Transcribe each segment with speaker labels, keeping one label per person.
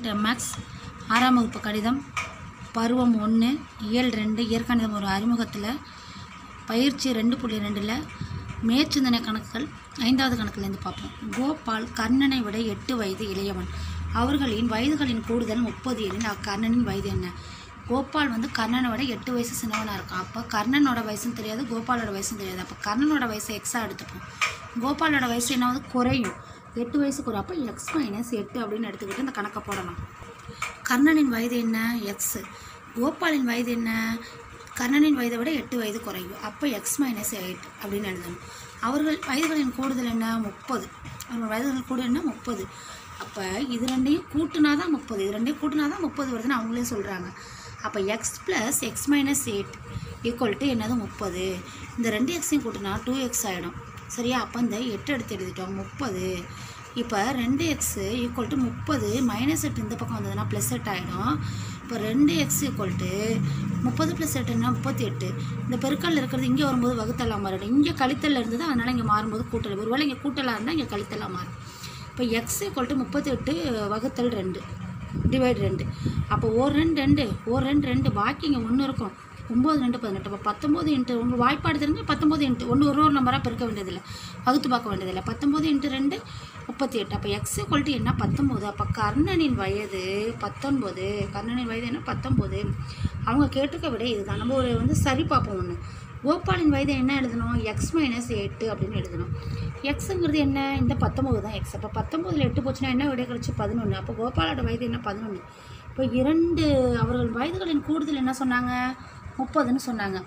Speaker 1: student maths ஆறாம் வகுப்பு கடிதம் பருவம் ஒன்று இயல் ரெண்டு இயற்கணிதம் ஒரு அறிமுகத்தில் பயிற்சி ரெண்டு புள்ளி ரெண்டில் மேற்சிந்தனை கணக்குகள் ஐந்தாவது கணக்குலேருந்து பார்ப்போம் கோபால் கர்ணனை விட எட்டு வயது இளையவன் அவர்களின் வயதுகளின் கூடுதல் முப்பது எனில் அக்கர்ணனின் வயது என்ன கோபால் வந்து கர்ணனை விட எட்டு வயசு சின்னவனாக இருக்கான் அப்போ கர்ணனோட வயசும் தெரியாது கோபாலோட வயசும் தெரியாது அப்போ கர்ணனோட வயசு எக்ஸாக எடுத்துப்போம் கோபாலோட வயசு என்ன வந்து குறையும் எட்டு வயசு குறையும் அப்போ எக்ஸ் மைனஸ் எட்டு அப்படின்னு எடுத்துக்கிட்டு இந்த கணக்கை போடலாம் கர்ணனின் வயது என்ன எக்ஸ் கோபாலின் வயது என்ன கர்ணனின் வயதை விட எட்டு வயது குறைவு அப்போ எக்ஸ் மைனஸ் எயிட் அப்படின்னு எழுதணும் அவர்கள் வயதுகளின் கூடுதல் என்ன முப்பது அவர்கள் வயதுகள் கூட என்ன முப்பது அப்போ இது ரெண்டையும் கூட்டினா தான் முப்பது இது ரெண்டையும் கூட்டினா தான் முப்பது வருதுன்னு அவங்களே சொல்கிறாங்க அப்போ X plus X minus eight equal to என்னது முப்பது இந்த ரெண்டு எக்ஸையும் கூட்டினா டூ எக்ஸ் ஆகிடும் சரியா அப்போ இந்த எட்டு எடுத்து எழுதிட்டோம் முப்பது இப்போ ரெண்டு எக்ஸு ஈக்குவல் டு முப்பது மைனஸ் எட்டு இந்த பக்கம் வந்ததுன்னா ப்ளஸ் எட்டு ஆகிடும் இப்போ ரெண்டு எக்ஸ் ஈக்குவல் டு முப்பது ப்ளஸ் எட்டுன்னா முப்பத்தி எட்டு இந்த பெருக்கல்ல இருக்கிறது இங்கே வரும்போது வகுத்தலாம் மாறிடும் இங்கே கழித்தல்ல இருந்தது அதனால் இங்கே மாறும்போது கூட்டல் ஒருவேளை இங்கே கூட்டலாக இருந்தால் இங்கே கழித்தலாக மாறும் இப்போ எக்ஸ் ஈக்குவல் டு முப்பத்தி எட்டு வகுத்தல் ரெண்டு டிவைட் ரெண்டு அப்போ ஒரு ரெண்டு ரெண்டு ஒரு ரெண்டு ரெண்டு பாக்கி இங்கே ஒன்று இருக்கும் ஒம்பது ரெண்டு பதினெட்டு அப்போ பத்தொம்போது இன்ட்டு உங்கள் வாய்ப்பாடு தெரிஞ்சு பத்தொம்போது இன்ட்டு ஒன்று ஒரு ஒரு நம்பராக பெருக்க வேண்டியதில்லை வகுத்து பார்க்க வேண்டியதில்லை பத்தொம்போது இன்ட்டு ரெண்டு முப்பத்தி எட்டு அப்போ எக்ஸ் குவாலிட்டி என்ன பத்தொம்போது அப்போ கர்ணனின் வயது பத்தொன்பது கர்ணனின் வயது என்ன பத்தொம்போது அவங்க கேட்டுக்க விட இதுதான் நம்ம ஒரு வந்து சரி பார்ப்போம் ஒன்று கோபாலின் வயது என்ன எழுதணும் எக்ஸ் மைனஸ் எட்டு அப்படின்னு எழுதணும் எக்ஸுங்கிறது என்ன இந்த பத்தொம்போது தான் எக்ஸ் அப்போ பத்தொம்போதில் எட்டு போச்சுன்னா என்ன விடை கழிச்சு பதினொன்று அப்போ கோபாலோட வயது என்ன பதினொன்று இப்போ இரண்டு அவர்கள் வயதுகளின் கூடுதல் என்ன சொன்னாங்க முப்பதுன்னு சொன்னாங்க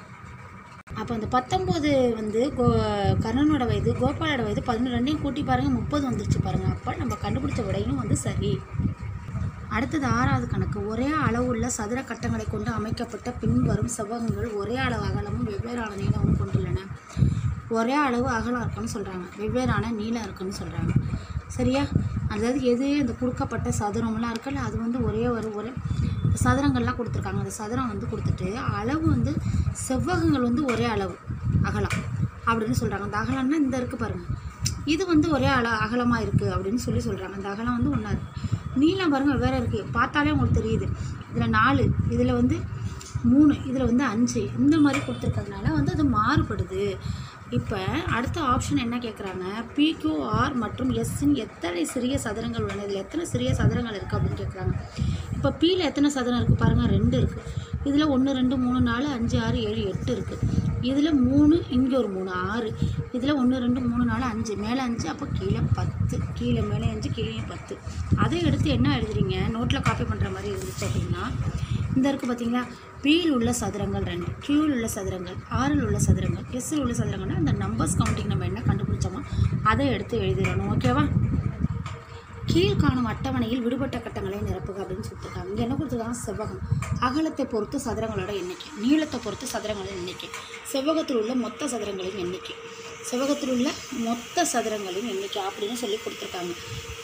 Speaker 1: அப்போ அந்த பத்தொம்போது வந்து கோ கர்ணனோட வயது கோபாலோட வயது பதினொன்று ரெண்டையும் கூட்டி பாருங்கள் முப்பது வந்துருச்சு பாருங்கள் அப்போ நம்ம கண்டுபிடிச்ச விடையும் வந்து சரி அடுத்தது ஆறாவது கணக்கு ஒரே அளவுள்ள சதுர கட்டங்களை கொண்டு அமைக்கப்பட்ட பின்வரும் செவ்வகங்கள் ஒரே அளவு அகலமும் வெவ்வேறான நீளமும் கொண்டுள்ளன ஒரே அளவு அகலம் இருக்குன்னு சொல்கிறாங்க வெவ்வேறான நீளம் இருக்குன்னு சொல்கிறாங்க சரியா அதாவது எது இந்த கொடுக்கப்பட்ட சதுரம்லாம் இருக்குல்ல அது வந்து ஒரே ஒரு ஒரே சதுரங்கள்லாம் கொடுத்துருக்காங்க அந்த சதுரம் வந்து கொடுத்துட்டு அளவு வந்து செவ்வகங்கள் வந்து ஒரே அளவு அகலம் அப்படின்னு சொல்கிறாங்க அந்த அகலம்னா இந்த இருக்குது பாருங்கள் இது வந்து ஒரே அல அகலமாக இருக்குது அப்படின்னு சொல்லி சொல்கிறாங்க அந்த அகலம் வந்து ஒன்றா இருக்குது நீளம் பாருங்கள் வேறு இருக்குது பார்த்தாலே உங்களுக்கு தெரியுது இதில் நாலு இதில் வந்து மூணு இதில் வந்து அஞ்சு இந்த மாதிரி கொடுத்துருக்கறதுனால வந்து அது மாறுபடுது இப்போ அடுத்த ஆப்ஷன் என்ன கேட்குறாங்க பிக்யூஆர் மற்றும் எஸ்ஸின் எத்தனை சிறிய சதுரங்கள் உள்ளன இதில் எத்தனை சிறிய சதுரங்கள் இருக்குது அப்படின்னு கேட்குறாங்க இப்போ பியில் எத்தனை சதுரம் இருக்குது பாருங்கள் ரெண்டு இருக்குது இதில் ஒன்று ரெண்டு மூணு நாலு அஞ்சு ஆறு ஏழு எட்டு இருக்குது இதில் மூணு இங்கே ஒரு மூணு ஆறு இதில் ஒன்று ரெண்டு மூணு நாலு அஞ்சு மேலே அஞ்சு அப்போ கீழே பத்து கீழே மேலே அஞ்சு கீழே பத்து அதை எடுத்து என்ன எழுதுறீங்க நோட்டில் காப்பி பண்ணுற மாதிரி இருந்துச்சு அப்படின்னா இந்த இருக்குது பார்த்தீங்களா பியில் உள்ள சதுரங்கள் ரெண்டு கியூவில் உள்ள சதுரங்கள் ஆறில் உள்ள சதுரங்கள் எஸ்ஸில் உள்ள சதுரங்கள்னா அந்த நம்பர்ஸ் கவுண்டிங் நம்ம என்ன கண்டுபிடிச்சோமோ அதை எடுத்து எழுதிடணும் ஓகேவா கீழ்காணும் அட்டவணையில் விடுபட்ட கட்டங்களை நிரப்புக அப்படின்னு சொல்லியிருக்காங்க இங்கே என்ன கொடுத்துருக்காங்க செவ்வகம் அகலத்தை பொறுத்து சதுரங்களோட எண்ணிக்கை நீளத்தை பொறுத்து சதுரங்களின் எண்ணிக்கை செவ்வகத்தில் உள்ள மொத்த சதுரங்களின் எண்ணிக்கை செவ்வகத்தில் உள்ள மொத்த சதுரங்களின் எண்ணிக்கை அப்படின்னு சொல்லி கொடுத்துருக்காங்க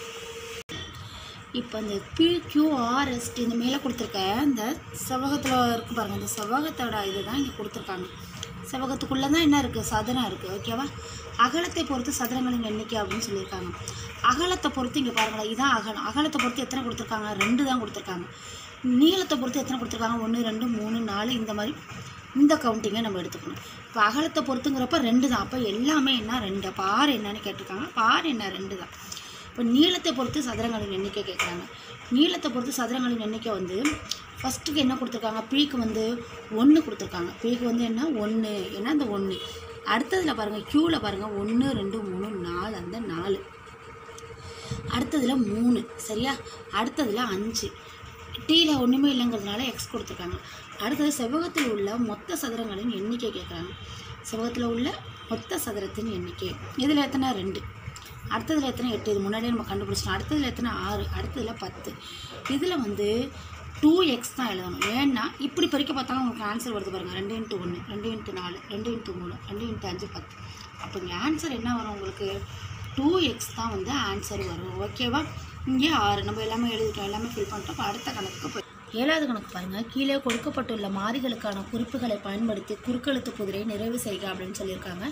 Speaker 1: இப்போ இந்த பிக்யூஆர்எஸ்டி இந்த மேலே கொடுத்துருக்க இந்த செவ்வகத்தில் இருக்கு பாருங்கள் இந்த செவ்வகத்தோட இது தான் இங்கே கொடுத்துருக்காங்க செவ்வகத்துக்குள்ளே தான் என்ன இருக்குது சதுரம் இருக்குது ஓகேவா அகலத்தை பொறுத்து சதுரங்களின் எண்ணிக்கை அப்படின்னு சொல்லியிருக்காங்க அகலத்தை பொறுத்து இங்கே பாருங்களேன் இதான் அகலம் அகலத்தை பொறுத்து எத்தனை கொடுத்துருக்காங்க ரெண்டு தான் கொடுத்துருக்காங்க நீளத்தை பொறுத்து எத்தனை கொடுத்துருக்காங்க ஒன்று ரெண்டு மூணு நாலு இந்த மாதிரி இந்த கவுண்டிங்கை நம்ம எடுத்துக்கணும் இப்போ அகலத்தை பொறுத்துங்கிறப்ப ரெண்டு தான் அப்போ எல்லாமே என்ன ரெண்டு அப்போ ஆறு என்னன்னு கேட்டிருக்காங்க அப்போ ஆறு என்ன ரெண்டு தான் இப்போ நீளத்தை பொறுத்து சதுரங்களின் எண்ணிக்கை கேட்குறாங்க நீளத்தை பொறுத்து சதுரங்களின் எண்ணிக்கை வந்து ஃபஸ்ட்டுக்கு என்ன கொடுத்துருக்காங்க பீக்கு வந்து ஒன்று கொடுத்துருக்காங்க பீக்கு வந்து என்ன ஒன்று ஏன்னா அந்த ஒன்று அடுத்ததில் பாருங்கள் க்யூவில் பாருங்கள் ஒன்று ரெண்டு மூணு நாலு அந்த நாலு அடுத்ததில் மூணு சரியா அடுத்ததில் அஞ்சு டீயில் ஒன்றுமே இல்லைங்கிறதுனால எக்ஸ் கொடுத்துருக்காங்க அடுத்தது செவ்வகத்தில் உள்ள மொத்த சதுரங்களின் எண்ணிக்கை கேட்குறாங்க செவ்வகத்தில் உள்ள மொத்த சதுரத்தின் எண்ணிக்கை இதில் எத்தனை ரெண்டு அடுத்ததில் எத்தனை எட்டு இது முன்னாடியே நம்ம கண்டுபிடிச்சிட்டோம் அடுத்ததில் எத்தனை ஆறு அடுத்ததில் பத்து இதில் வந்து டூ எக்ஸ் தான் எழுதணும் ஏன்னா இப்படி பறிக்க பார்த்தாலும் உங்களுக்கு ஆன்சர் வருது பாருங்கள் ரெண்டு இன்ட்டு ஒன்று ரெண்டு இன்ட்டு நாலு ரெண்டு இன்ட்டு மூணு ரெண்டு இன்ட்டு அஞ்சு பத்து அப்போ இங்கே ஆன்சர் என்ன வரும் உங்களுக்கு டூ எக்ஸ் தான் வந்து ஆன்சர் வரும் ஓகேவா இங்கே ஆறு நம்ம எல்லாமே எழுதிட்டோம் எல்லாமே ஃபில் பண்ணிட்டோம் இப்போ அடுத்த கணக்குக்கு போய் ஏழாவது கணக்கு பாருங்கள் கீழே கொடுக்கப்பட்டுள்ள மாறிகளுக்கான குறிப்புகளை பயன்படுத்தி குறுக்கெழுத்து புதிரை நிறைவு செய்க அப்படின்னு சொல்லியிருக்காங்க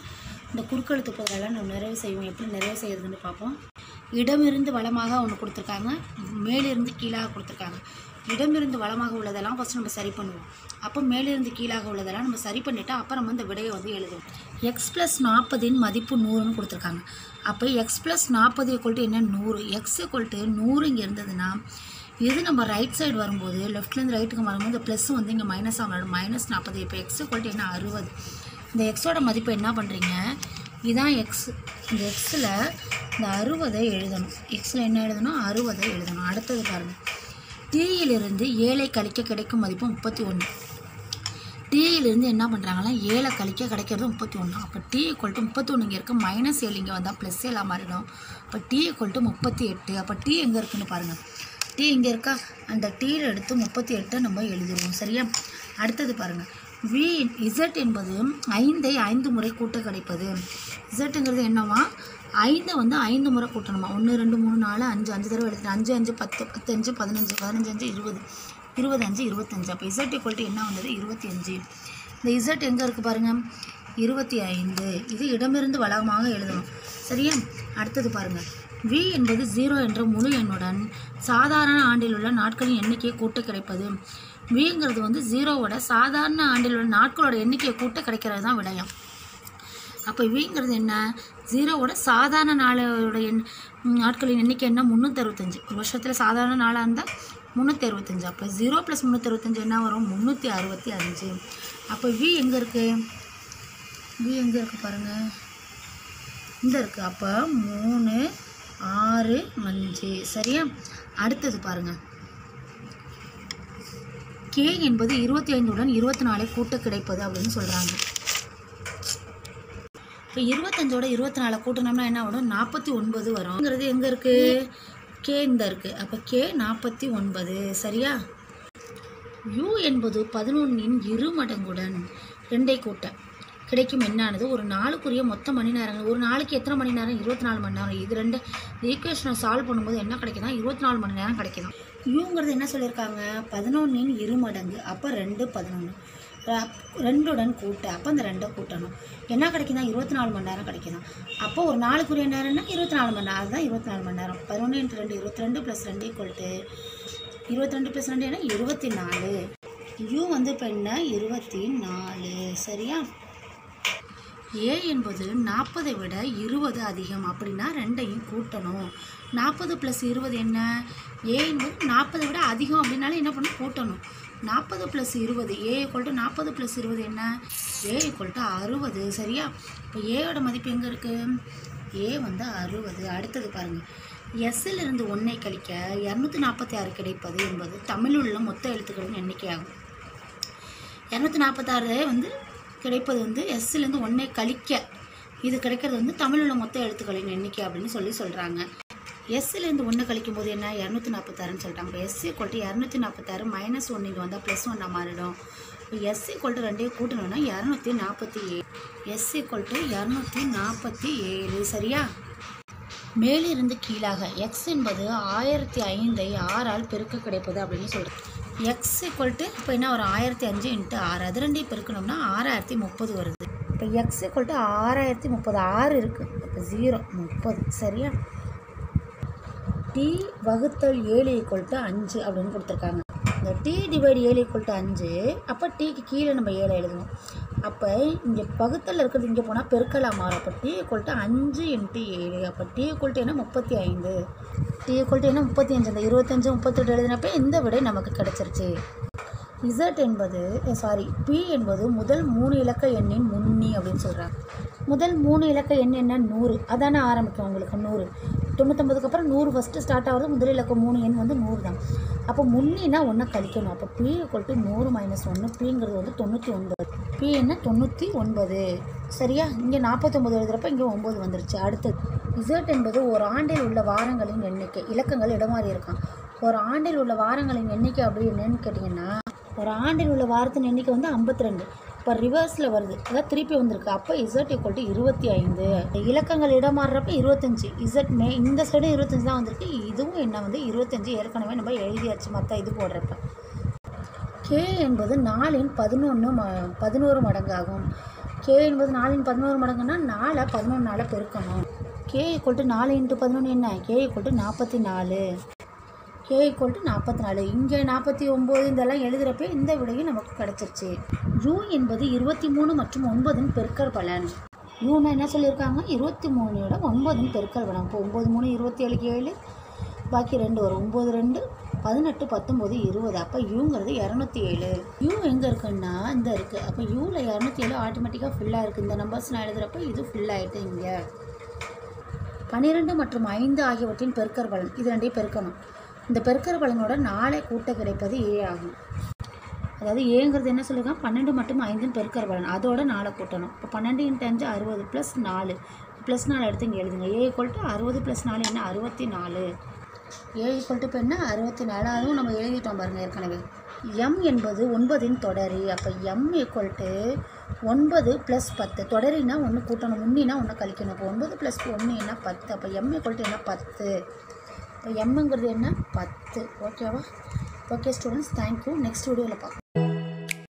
Speaker 1: இந்த குறுக்கெழுத்து பகுதியெல்லாம் நம்ம நிறைவு செய்வோம் எப்படி நிறைவு செய்யறதுன்னு பார்ப்போம் இடமிருந்து வளமாக ஒன்று கொடுத்துருக்காங்க மேலிருந்து கீழாக கொடுத்துருக்காங்க இடமிருந்து வளமாக உள்ளதெல்லாம் ஃபஸ்ட் நம்ம சரி பண்ணுவோம் அப்போ மேலிருந்து கீழாக உள்ளதெல்லாம் நம்ம சரி பண்ணிவிட்டு அப்புறம் நம்ம இந்த விடையை வந்து எழுதுவோம் எக்ஸ் ப்ளஸ் நாற்பதின் மதிப்பு நூறுன்னு கொடுத்துருக்காங்க அப்போ எக்ஸ் ப்ளஸ் நாற்பது கொல்ட்டு என்ன நூறு எக்ஸ் கொல்ட்டு நூறு இங்கே இருந்ததுன்னா இது நம்ம ரைட் சைடு வரும்போது லெஃப்ட்லேருந்து ரைட்டுக்கு வரும்போது இந்த ப்ளஸ் வந்து இங்கே மைனஸாக மாறிடும் மைனஸ் நாற்பது இப்போ எக்ஸ் கொல்ட்டு என்ன அறுபது இந்த எக்ஸோட மதிப்பு என்ன பண்ணுறீங்க இதான் எக்ஸ் இந்த எக்ஸில் இந்த அறுபதை எழுதணும் எக்ஸில் என்ன எழுதணும் அறுபதை எழுதணும் அடுத்தது பாருங்கள் டீயிலிருந்து ஏழை கழிக்க கிடைக்கும் மதிப்பு முப்பத்தி ஒன்று டீயிலிருந்து என்ன பண்ணுறாங்கன்னா ஏழை கழிக்க கிடைக்கிறது முப்பத்தி ஒன்று அப்போ டீ ஈக்குவல் டு முப்பத்தி ஒன்று இங்கே இருக்குது மைனஸ் ஏழு இங்கே வந்தால் ப்ளஸ் ஏழாக மாறிடும் அப்போ டீ ஈக்குவல் டு முப்பத்தி எட்டு அப்போ டீ எங்கே இருக்குன்னு பாருங்கள் டீ இங்கே இருக்கா அந்த டீயில் எடுத்து முப்பத்தி எட்டை நம்ம எழுதிடுவோம் சரியா அடுத்தது பாருங்கள் வி இசட் என்பது ஐந்தை ஐந்து முறை கூட்ட கிடைப்பது இசட்டுங்கிறது என்னவா ஐந்தை வந்து ஐந்து முறை கூட்டணுமா ஒன்று ரெண்டு மூணு நாலு அஞ்சு அஞ்சு தடவை எடுத்துட்டு அஞ்சு அஞ்சு பத்து பத்து அஞ்சு பதினஞ்சு பதினஞ்சு அஞ்சு இருபது இருபது அஞ்சு இருபத்தஞ்சு அப்போ இசட் ஈக்குவல் என்ன வந்தது இருபத்தி அஞ்சு இந்த இசட் எங்கே இருக்குது பாருங்கள் இருபத்தி ஐந்து இது இடமிருந்து வளமாக எழுதணும் சரியா அடுத்தது பாருங்கள் வி என்பது ஜீரோ என்ற முழு எண்ணுடன் சாதாரண ஆண்டில் உள்ள நாட்களின் எண்ணிக்கையை கூட்ட கிடைப்பது விங்கிறது வந்து ஜீரோவோட சாதாரண ஆண்டில் உள்ள நாட்களோட எண்ணிக்கையை கூட்ட கிடைக்கிறது தான் விடயம் அப்போ விங்கிறது என்ன ஜீரோவோட சாதாரண நாளோட எண் நாட்களின் எண்ணிக்கை என்ன முந்நூற்றறுபத்தஞ்சு ஒரு வருஷத்தில் சாதாரண நாளாக இருந்தால் முந்நூற்றி அறுபத்தஞ்சு அப்போ ஜீரோ ப்ளஸ் முந்நூற்றறுபத்தஞ்சு என்ன வரும் முந்நூற்றி அறுபத்தி அஞ்சு அப்போ வி எங்கே இருக்குது வி எங்கே இருக்குது பாருங்கள் இந்த இருக்குது அப்போ மூணு ஆறு அஞ்சு சரியா அடுத்தது பாருங்கள் கே என்பது இருபத்தி ஐந்துடன் இருபத்தி நாலை கூட்ட கிடைப்பது அப்படின்னு சொல்கிறாங்க இப்போ இருபத்தஞ்சோட இருபத்தி நாலை கூட்டினோம்னா என்ன வரும் நாற்பத்தி ஒன்பது வரும்ங்கிறது எங்கே இருக்குது கே இந்த இருக்குது அப்போ கே நாற்பத்தி ஒன்பது சரியா யூ என்பது பதினொன்றின் இரு மடங்குடன் ரெண்டை கூட்ட கிடைக்கும் என்னானது ஒரு நாளுக்குரிய மொத்த மணி நேரங்கள் ஒரு நாளைக்கு எத்தனை மணி நேரம் இருபத்தி நாலு மணி நேரம் இது ரெண்டு ஈக்குவேஷனை சால்வ் பண்ணும்போது என்ன கிடைக்குதா இருபத்தி நாலு மணி நேரம் கிடைக்குதாம் யூங்கிறது என்ன சொல்லியிருக்காங்க பதினொன்றின் இரு மடங்கு அப்போ ரெண்டு பதினொன்று ரெண்டுடன் கூட்ட அப்போ அந்த ரெண்டை கூட்டணும் என்ன கிடைக்குதா இருபத்தி நாலு மணி நேரம் கிடைக்குதாம் அப்போ ஒரு நாளுக்குரிய நேரம்னா இருபத்தி நாலு மணி நேரம் அதுதான் இருபத்தி நாலு மணி நேரம் பதினொன்று இன்ட்டு ரெண்டு இருபத்தி ரெண்டு ப்ளஸ் ரெண்டு ஈக்குவல்ட்டு இருபத்தி ரெண்டு ப்ளஸ் ரெண்டு என்ன இருபத்தி நாலு யூ வந்து இப்போ என்ன இருபத்தி நாலு சரியா ஏ என்பது நாற்பதை விட இருபது அதிகம் அப்படின்னா ரெண்டையும் கூட்டணும் நாற்பது ப்ளஸ் இருபது என்ன ஏ என்பது நாற்பதை விட அதிகம் அப்படின்னாலும் என்ன பண்ணணும் கூட்டணும் நாற்பது ப்ளஸ் இருபது ஏ ஈக்குவல் டு நாற்பது ப்ளஸ் இருபது என்ன ஏ ஈக்குவல் டு அறுபது சரியா இப்போ ஏயோட மதிப்பு எங்கே இருக்குது ஏ வந்து அறுபது அடுத்தது பாருங்கள் எஸ்ஸில் இருந்து ஒன்றை கழிக்க இரநூத்தி நாற்பத்தி ஆறு கிடைப்பது என்பது தமிழில் உள்ள மொத்த எழுத்துக்களின் எண்ணிக்கையாகும் இரநூத்தி நாற்பத்தாறு வந்து கிடைப்பது வந்து எஸ்ஸிலேருந்து ஒன்றை கழிக்க இது கிடைக்கிறது வந்து தமிழில் உள்ள மொத்த எழுத்துக்களின் எண்ணிக்கை அப்படின்னு சொல்லி சொல்கிறாங்க எஸ்ஸிலேருந்து ஒன்று கழிக்கும் போது என்ன இரநூத்தி நாற்பத்தாறுன்னு சொல்லிட்டாங்க இப்போ எஸ்சி கொல்ட்டு இரநூத்தி நாற்பத்தாறு மைனஸ் ஒன்று இங்கே வந்தால் ப்ளஸ் ஒன்னாக மாறிடும் இப்போ எஸ்சி கொல்ட்டு ரெண்டையும் கூட்டணும்னா இரநூத்தி நாற்பத்தி ஏழு எஸ்சி கொல்ட்டு இரநூத்தி நாற்பத்தி ஏழு சரியா மேலிருந்து கீழாக எக்ஸ் என்பது ஆயிரத்தி ஐந்தை ஆறால் பெருக்க கிடைப்பது அப்படின்னு சொல்கிறேன் எக்ஸ் ஈக்குவல் டு இப்போ என்ன ஒரு ஆயிரத்தி அஞ்சு இன்ட்டு ஆறு அது ரெண்டையும் பெருக்கணும்னா ஆறாயிரத்தி முப்பது வருது இப்போ எக்ஸ் ஈக்குவல் டு ஆறாயிரத்தி முப்பது ஆறு இருக்குது இப்போ ஜீரோ முப்பது சரியா டி வகுத்தல் ஏழு ஈக்குவல் டு அஞ்சு அப்படின்னு கொடுத்துருக்காங்க இந்த டி டிவைடு ஏழு ஈக்குவல் டு அஞ்சு அப்போ டீக்கு கீழே நம்ம ஏழை எழுதணும் அப்போ இங்கே பகுத்தல் இருக்கிறது இங்கே போனால் பெருக்கலாக மாறும் அப்போ டி ஈக்குவல் டு அஞ்சு இன்ட்டு ஏழு அப்போ டி ஈக்குவல் டு என்ன முப்பத்தி ஐந்து டி ஈக்குவல் டு என்ன முப்பத்தி அஞ்சு அந்த இருபத்தஞ்சு முப்பத்தெட்டு எழுதினப்ப இந்த விடை நமக்கு கிடச்சிருச்சு இசட் என்பது சாரி பி என்பது முதல் மூணு இலக்க எண்ணின் முன்னி அப்படின்னு சொல்கிறாங்க முதல் மூணு இலக்க எண் என்ன நூறு அதானே ஆரம்பிக்கும் உங்களுக்கு நூறு தொண்ணூத்தொம்பதுக்கு அப்புறம் நூறு ஃபஸ்ட்டு ஸ்டார்ட் ஆகுது முதல் இலக்கம் மூணு எண் வந்து நூறு தான் அப்போ முன்னினா ஒன்றை கழிக்கணும் அப்போ பி ஈக்குவல் டு நூறு மைனஸ் ஒன்று பிங்கிறது வந்து தொண்ணூற்றி ஒன்பது பி என்ன தொண்ணூற்றி ஒன்பது சரியா இங்கே நாற்பத்தொம்பது எழுதுறப்ப இங்கே ஒம்பது வந்துருச்சு அடுத்தது இசட் என்பது ஒரு ஆண்டில் உள்ள வாரங்களின் எண்ணிக்கை இலக்கங்கள் இடமாறி இருக்கான் ஒரு ஆண்டில் உள்ள வாரங்களின் எண்ணிக்கை அப்படி என்னன்னு கேட்டிங்கன்னா ஒரு ஆண்டில் உள்ள வாரத்தின் எண்ணிக்கை வந்து ஐம்பத்தி ரெண்டு இப்போ ரிவர்ஸில் வருது அதாவது திருப்பி வந்திருக்கு அப்போ இசட் ஈக்குவல் டு இருபத்தி ஐந்து இலக்கங்கள் இடமாறுறப்ப இருபத்தஞ்சி இசட் மே இந்த சைடு இருபத்தஞ்சு தான் வந்திருக்கு இதுவும் என்ன வந்து இருபத்தஞ்சி ஏற்கனவே நம்ம எழுதியாச்சு மற்ற இது போடுறப்ப கே என்பது நாலின் பதினொன்று ம பதினோரு மடங்காகும் கே என்பது நாலின் பதினோரு மடங்குன்னா நாலை பதினொன்றால் பெருக்கணும் கே ஈக்குவல் டு நாலு இன்ட்டு பதினொன்று என்ன கே ஈக்குவல் டு நாற்பத்தி நாலு கே ஈக்குவல் டு நாற்பத்தி நாலு இங்கே நாற்பத்தி ஒம்பது இதெல்லாம் எழுதுகிறப்ப இந்த விடையும் நமக்கு கிடச்சிருச்சு யூ என்பது இருபத்தி மூணு மற்றும் ஒன்பதின் பெருக்கல் பலன் யூனா என்ன சொல்லியிருக்காங்க இருபத்தி மூணோட ஒன்பதின் பெருக்கல் பலன் இப்போ ஒம்பது மூணு இருபத்தி ஏழுக்கு ஏழு பாக்கி ரெண்டு வரும் ஒம்பது ரெண்டு பதினெட்டு பத்தொம்போது இருபது அப்போ யூங்கிறது இரநூத்தி ஏழு யூ எங்கே இருக்குன்னா இந்த இருக்குது அப்போ யூவில் இரநூத்தி ஏழு ஆட்டோமேட்டிக்காக ஃபுல்லாக இருக்குது இந்த நம்பர்ஸ் நான் எழுதுகிறப்ப இது ஃபுல் ஆகிட்டு இங்கே பன்னிரெண்டு மற்றும் ஐந்து ஆகியவற்றின் பெருக்கற் பலன் இது ரெண்டையும் பெருக்கணும் இந்த பெருக்கற் பலனோட நாளை கூட்ட கிடைப்பது ஏ ஆகும் அதாவது ஏங்கிறது என்ன சொல்லியிருக்காங்க பன்னெண்டு மற்றும் ஐந்துன்னு பெருக்கற் பலன் அதோட நாளை கூட்டணும் இப்போ பன்னெண்டு இன்ட்டு அஞ்சு அறுபது ப்ளஸ் நாலு ப்ளஸ் நாலு எடுத்து இங்கே எழுதுங்க ஏ ஈக்குவல் டு அறுபது ப்ளஸ் நாலு என்ன அறுபத்தி நாலு ஏ ஈக்குவல் டு இப்போ என்ன அறுபத்தி நாலு அதுவும் நம்ம எழுதிட்டோம் பாருங்கள் ஏற்கனவே எம் என்பது ஒன்பதின் தொடரி அப்போ எம் ஈக்குவல் டு ஒன்பது ப்ளஸ் பத்து தொடரினா ஒன்று கூட்டணும் முன்னினா ஒன்று கழிக்கணும் இப்போ ஒன்பது ப்ளஸ் ஒன்றுனா பத்து அப்போ எம் ஈக்குவல் டு என்ன பத்து இப்போ எம்முங்கிறது என்ன பத்து ஓகேவா ஓகே ஸ்டூடெண்ட்ஸ் தேங்க்யூ நெக்ஸ்ட் வீடியோவில் பார்க்கலாம்